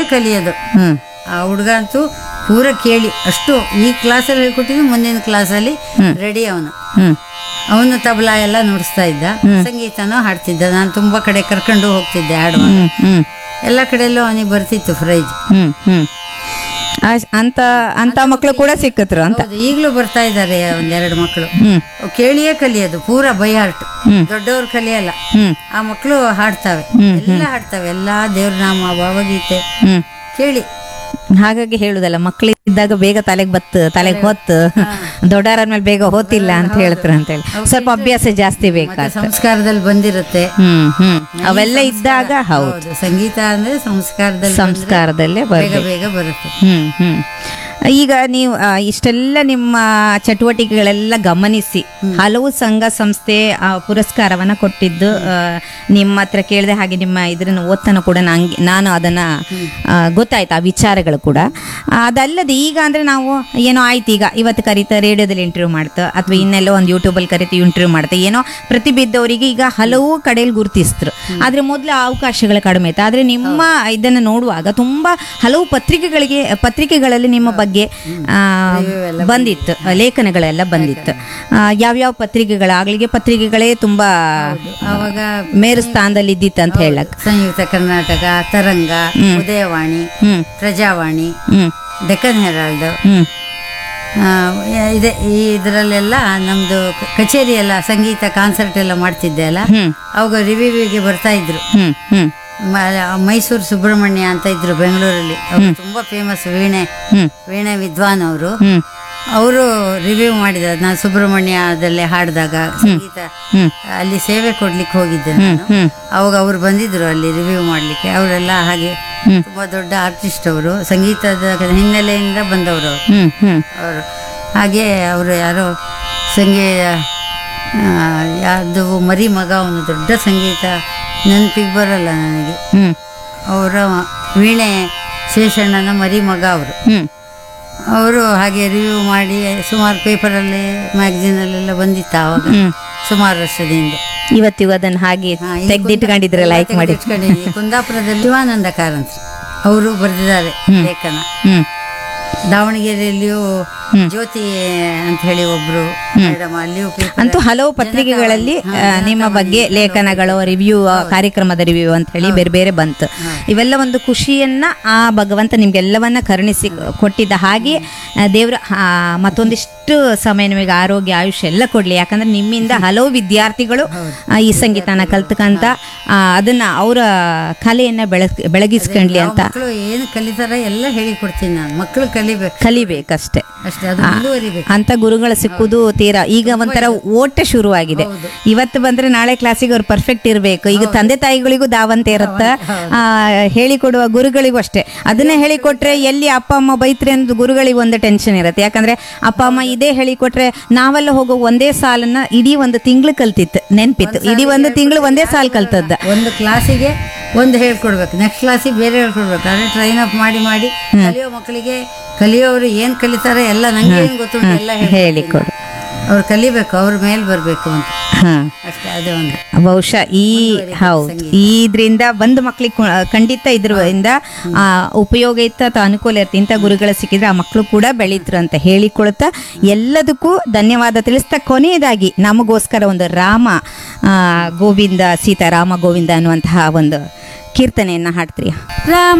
ಕಲಿಯೋದು ಹ್ಮ್ ಆ ಹುಡುಗ ಅಂತೂ ಪೂರ ಕೇಳಿ ಅಷ್ಟು ಈ ಕ್ಲಾಸಲ್ಲಿ ಹೇಳ್ಕೊಟ್ಟಿದ್ದು ಮುಂದಿನ ಕ್ಲಾಸಲ್ಲಿ ರೆಡಿ ಅವನು ಹ್ಮ್ ಅವನು ತಬಲಾ ಎಲ್ಲ ನುಡಿಸ್ತಾ ಇದ್ದ ಸಂಗೀತನೂ ಹಾಡ್ತಿದ್ದ ನಾನು ತುಂಬಾ ಕಡೆ ಕರ್ಕೊಂಡು ಹೋಗ್ತಿದ್ದೆ ಹಾಡುವಾಗ ಹ್ಮ್ ಹ್ಮ್ ಎಲ್ಲ ಕಡೆಯಲ್ಲೂ ಅವನಿಗೆ ಬರ್ತಿತ್ತು ಪ್ರೈಜ್ ಹ್ಮ್ ಹ್ಮ್ ಅಷ್ಟ್- ಅಂತ ಅಂತ ಮಕ್ಕಳು ಕೂಡ ಸಿಕ್ಕತ್ರು ಅಂತ ಹೌದು ಈಗಲೂ ಬರ್ತಾ ಇದ್ದಾರೆ ಒಂದೆರಡು ಮಕ್ಕಳು ಹ್ಮ್ ಅವು ಕೇಳಿಯೇ ಕಲಿಯೋದು ಪೂರ ಬೈ ಹಾರ್ಟ್ ಹ್ಮ್. ದೊಡ್ಡವ್ರು ಕಲಿಯಲ್ಲ ಹ್ಮ್ ಆ ಮಕ್ಕಳು ಹಾಡ್ತವೆ ಎಲ್ಲ ಹಾಡ್ತವೆ ಎಲ್ಲ ದೇವ್ರ ನಾಮ ಭಾವಗೀತೆ ಹ್ಮ್ ಕೇಳಿ ಹಾಗಾಗಿ ಹೇಳುದಲ್ಲ ಮಕ್ಕಳಿದ್ದಾಗ ಬೇಗ ತಲೆಗೆ ಬತ್ತು ತಲೆಗೆ ಹೊತ್ತು ದೊಡ್ಡವರಾದ್ಮೇಲೆ ಬೇಗ ಹೋತಿಲ್ಲ ಅಂತ ಹೇಳ್ತಾರೆ ಅಂತ ಹೇಳಿ ಸ್ವಲ್ಪ ಅಭ್ಯಾಸ ಜಾಸ್ತಿ ಮತ್ತೆ ಬೇಕಾಗ್ತದೆ ಸಂಸ್ಕಾರದಲ್ಲಿ ಬಂದಿರುತ್ತೆ ಹ್ಮ್ ಹ್ಮ್ ಅವೆಲ್ಲ ಇದ್ದಾಗ ಹೌದು ಹೌದು ಸಂಗೀತ ಅಂದ್ರೆ ಸಂಸ್ಕಾರದಲ್ಲಿ ಬಂದ್ರೆ ಸಂಸ್ಕಾರದಲ್ಲೇ ಬೇಗ ಬರ್ಬೇಕು ಬೇಗ ಬರುತ್ತೆ ಹ್ಮ್ ಹ್ಮ್ ಈಗ ನೀವು ಆ, ಇಷ್ಟೆಲ್ಲ ನಿಮ್ಮ ಚಟುವಟಿಕೆಗಳೆಲ್ಲ ಗಮನಿಸಿ ಹಲವು ಸಂಘ ಸಂಸ್ಥೆ ಆ, ಪುರಸ್ಕಾರವನ್ನ ಕೊಟ್ಟಿದ್ದು ಆ, ನಿಮ್ಮ ಹತ್ರ ಕೇಳಿದೆ ಹಾಗೆ ನಿಮ್ಮ ಇದನ್ನ ಓದ್ತಾನ ಕೂಡ ನಂಗೆ ನಾನು ಅದನ್ನ ಆ, ಗೊತ್ತಾಯ್ತು ಆ ವಿಚಾರಗಳು ಕೂಡ ಆ, ಅದಲ್ಲದೆ ಈಗ ಅಂದ್ರೆ ನಾವು ಏನೋ ಆಯ್ತು ಈಗ ಇವತ್ತು ಕರೀತಾ ರೇಡಿಯೋದಲ್ಲಿ ಇಂಟರ್ವ್ಯೂ ಮಾಡ್ತಾ ಅಥವಾ ಇನ್ನೆಲ್ಲೋ ಒಂದು ಯೂಟ್ಯೂಬಲ್ಲಿ ಕರಿತಾ ಇಂಟರ್ವ್ಯೂ ಮಾಡ್ತಾ ಏನೋ ಪ್ರತಿಬಿದ್ದವರಿಗೆ ಈಗ ಹಲವು ಕಡೆಯಲ್ಲಿ ಗುರುತಿಸಿದ್ರು ಆದ್ರೆ ಮೊದಲು ಅವಕಾಶಗಳು ಕಡಿಮೆ ಇತ್ತು ಆದ್ರೆ ನಿಮ್ಮ ಇದನ್ನ ನೋಡುವಾಗ ತುಂಬಾ ಹಲವು ಪತ್ರಿಕೆಗಳಿಗೆ ಪತ್ರಿಕೆಗಳಲ್ಲಿ ನಿಮ್ಮ ಬಗ್ಗೆ ಆ, ಬಂದಿತ್ತು ಲೇಖನಗಳೆಲ್ಲ ಬಂದಿತ್ತು ಆ, ಯಾವ್ಯಾವ ಪತ್ರಿಕೆಗಳಾಗ್ಲಿಗೆ ಪತ್ರಿಕೆಗಳೇ ತುಂಬಾ ಆವಾಗ ಮೇರು ಸ್ಥಾನದಲ್ಲಿ ಇದ್ದಿತ್ತು ಅಂತ ಹೇಳಕ್ ಸಂಯುಕ್ತ ಕರ್ನಾಟಕ ತರಂಗ ಉದಯವಾಣಿ ಹ್ಮ್ ಪ್ರಜಾವಾಣಿ ಹ್ಮ್ ಡೆಕ್ಕನ್ ಹೆರಾಲ್ಡ್ ಹ್ಮ್ ಆ, ಇದೆ ಈ ಇದರಲ್ಲೆಲ್ಲ ನಮ್ದು ಕ- ಕಚೇರಿ ಎಲ್ಲ ಸಂಗೀತ ಕಾನ್ಸರ್ಟ್ ಎಲ್ಲ ಮಾಡ್ತಿದ್ದೆ ಅಲ್ಲ ಹ್ಮ್ ಅವಾಗ ರಿವ್ಯೂವಿಗೆ ಬರ್ತಾ ಇದ್ರು ಹ್ಮ್ ಹ್ಮ್ ಮ- ಮೈಸೂರು ಸುಬ್ರಹ್ಮಣ್ಯ ಅಂತ ಇದ್ರು ಬೆಂಗಳೂರಲ್ಲಿ ಅವರು ತುಂಬಾ ಫೇಮಸ್ ವೀಣೆ ಹ್ಮ್ ವೀಣೆ ವಿದ್ವಾನ್ ಅವರು ಹ್ಮ್ ಅವರು ರಿವ್ಯೂ ಮಾಡಿದ್ದಾರೆ ನಾನು ಸುಬ್ರಹ್ಮಣ್ಯದಲ್ಲಿ ಹಾಡಿದಾಗ ಸಂಗೀತ ಹ್ಮ್ ಅಲ್ಲಿ ಸೇವೆ ಕೊಡ್ಲಿಕ್ಕೆ ಹೋಗಿದ್ದೆ ಹ್ಮ್ ನಾನು ಹ್ಮ್ ಅವಾಗ ಅವ್ರು ಬಂದಿದ್ರು ಅಲ್ಲಿ ರಿವ್ಯೂ ಮಾಡ್ಲಿಕ್ಕೆ ಅವರೆಲ್ಲ ಹಾಗೆ ಹ್ಮ್. ತುಂಬಾ ದೊಡ್ಡ ಆರ್ಟಿಸ್ಟ್ ಅವರು ಸಂಗೀತದ ಹಿನ್ನೆಲೆಯಿಂದ ಬಂದವರು ಅವರು ಹ್ಮ್ ಹ್ಮ್ ಅವರು ಹಾಗೆ ಅವರು ಯಾರೋ ಸಂಗೀತ ಯಾರ್ದು ಮರಿ ಮಗ ಅವನು ದೊಡ್ಡ ಸಂಗೀತ ನೆನಪಿಗೆ ಬರಲ್ಲ ನನಗೆ ಹ್ಮ್ ಅವರ ವೀಣೆ ಶೇಷಣ್ಣನ ಮರಿ ಮಗ ಅವರು ಹ್ಮ್ ಅವರು ಹಾಗೆ ರಿವ್ಯೂ ಮಾಡಿ ಸುಮಾರು ಪೇಪರಲ್ಲಿ ಮ್ಯಾಗ್ಝಿನಲ್ಲೆಲ್ಲ ಬಂದಿತ್ತು ಆವಾಗ ಹ್ಮ್ ಸುಮಾರು ವರ್ಷದಿಂದ ಇವತ್ತಿಗೂ ಅದನ್ನ ಹಾಗೆ ಹಾ, ಈ ತೆಗ್ದಿಟ್ಕೊಂಡಿದ್ರೆ ಕುಂದ- ಲೈಕ್ ಮಾಡಿ ತೆಗ್ದಿಟ್ಕೊಂಡಿದ್ದೀನಿ. ಕುಂದಾಪುರದಲ್ಲಿ ಶಿವಾನಂದ ಕಾರಂತ್ ಅವರು ಬರೆದಿದ್ದಾರೆ ಲೇಖನ ಹ್ಮ್ ದಾವಣಗೆರೆಯಲ್ಲಿಯೂ ಜ್ಯೋತಿ ಅಂತ ಹೇಳಿ ಒಬ್ರು ಮೇಡಮ್ ಅಲ್ಲಿಯೂ paper ಅಂತೂ ಹಲವು ಪತ್ರಿಕೆಗಳಲ್ಲಿ ಆ, ನಿಮ್ಮ ಬಗ್ಗೆ ಲೇಖನಗಳು ರಿವ್ಯೂ ಕಾರ್ಯಕ್ರಮದ ರಿವ್ಯೂ ಅಂತ ಹೇಳಿ ಬೇರೆ ಬೇರೆ ಬಂತು ಇವೆಲ್ಲ ಒಂದು ಖುಷಿಯನ್ನ ಆ ಭಗವಂತ ನಿಮ್ಗೆಲ್ಲವನ್ನ ಕರುಣಿಸಿ ಕೊಟ್ಟಿದ್ದ ಹಾಗೆ ಆ, ದೇವ್ರ ಆ, ಮತ್ತೊಂದಿಷ್ಟು ಸಮಯ ನಿಮಗೆ ಆರೋಗ್ಯ ಆಯುಷ್ಯ ಎಲ್ಲ ಕೊಡ್ಲಿ ಯಾಕಂದ್ರೆ ನಿಮ್ಮಿಂದ ಹಲವು ವಿದ್ಯಾರ್ಥಿಗಳು ಆ, ಈ ಸಂಗೀತನ ಕಲ್ತ್ಕಂತ ಆ, ಅದನ್ನ ಅವರ ಕಲೆಯನ್ನ ಬೆಳಗ್ ಬೆಳಗಿಸ್ಕೊಂಡ್ಲಿ ಅಂತ ಮಕ್ಕಳು ಏನು ಕಲಿತಾರ ಎಲ್ಲ ಹೇಳಿ ಕೊಡ್ತೀನಿ ನಾನು ಮಕ್ಕಳು ಕಲಿಬೇಕು ಕಲಿಬೇಕಷ್ಟೇ ಅಷ್ಟೇ ಅದು ಮುಂದುವರಿಬೇಕು ಅಂತ ಗುರುಗಳು ಸಿಕ್ಕುದು ತೀರಾ ಈಗ ಒಂಥರ ಓಟ ಶುರುವಾಗಿದೆ ಇವತ್ತು ಬಂದ್ರೆ ನಾಳೆ ಕ್ಲಾಸಿಗೆ ಅವ್ರು ಪರ್ಫೆಕ್ಟ್ ಇರಬೇಕು ಈಗ ತಂದೆ ತಾಯಿಗಳಿಗೂ ದಾವಂತೆ ಇರುತ್ತ ಆ, ಹೇಳಿಕೊಡುವ ಗುರುಗಳಿಗೂ ಅಷ್ಟೇ ಅದನ್ನ ಹೇಳಿಕೊಟ್ರೆ ಎಲ್ಲಿ ಅಪ್ಪ ಅಮ್ಮ ಬೈತ್ರೆ ಅಂತ ಗುರುಗಳಿಗೆ ಒಂದು ಟೆನ್ಷನ್ ಇರುತ್ತೆ ಯಾಕಂದ್ರೆ ಅಪ್ಪ ಅಮ್ಮ ಇದೇ ಹೇಳಿಕೊಟ್ರೆ ನಾವೆಲ್ಲ ಹೋಗೋ ಒಂದೇ ಸಾಲನ್ನ ಇಡೀ ಒಂದು ತಿಂಗಳು ಕಲ್ತಿತ್ತು ನೆನ್ಪಿತ್ತು ಇಡೀ ಒಂದು ತಿಂಗಳು ಒಂದೇ ಸಾಲ್ ಕಲ್ತದ್ದ ಒಂದು ಕ್ಲಾಸಿಗೆ ಒಂದು ಹೇಳ್ಕೊಡ್ಬೇಕು ನೆಕ್ಸ್ಟ್ ಕ್ಲಾಸಿಗೆ ಬೇರೆ ಹೇಳ್ಕೊಡ್ಬೇಕು ಅಂದ್ರೆ ಟ್ರೈನ್ ಅಪ್ ಮಾಡಿ ಮಾಡಿ ಕಲಿಯೋ ಮಕ್ಕಳಿಗೆ ಕಲಿಯೋರು ಏನ್ ಕಲಿತಾರೆ ಎಲ್ಲ ನಂಗೆ ಏನ್ ಗೊತ್ತುಂಟು ಎಲ್ಲ ಹೇಳಿಕೊಡು ಅವ್ರು ಕಲಿಬೇಕು ಅವ್ರ ಮೇಲೆ ಬರ್ಬೇಕು ಅಂತ ಹಾ ಅಷ್ಟೇ ಅದೇ ಒಂದು ಬಹುಶಃ ಈ ಹೌದು ಇದ್ರಿಂದ ಬಂದು ಮಕ್ಳಿಗೆ ಖಂಡಿತ ಇದ್ರಿಂದ ಆ, ಉಪಯೋಗ ಇತ್ತು ಅಥವಾ ಅನುಕೂಲ ಇತ್ತು ಇಂಥ ಗುರುಗಳು ಸಿಕ್ಕಿದ್ರೆ ಆ ಮಕ್ಕಳು ಕೂಡ ಬೆಳೀತರು ಅಂತ ಹೇಳಿಕೊಳ್ತಾ ಎಲ್ಲದಕ್ಕೂ ಧನ್ಯವಾದ ತಿಳಿಸ್ತಾ ಕೊನೆಯದಾಗಿ ನಮಗೋಸ್ಕರ ಒಂದು ರಾಮ ಆ, ಗೋವಿಂದ ಸೀತಾ ರಾಮ ಗೋವಿಂದ ಅನ್ನುವಂತಹ ಒಂದು ಕೀರ್ತನೆಯನ್ನ ಹಾಡ್ತೀರಿ ರಾಮ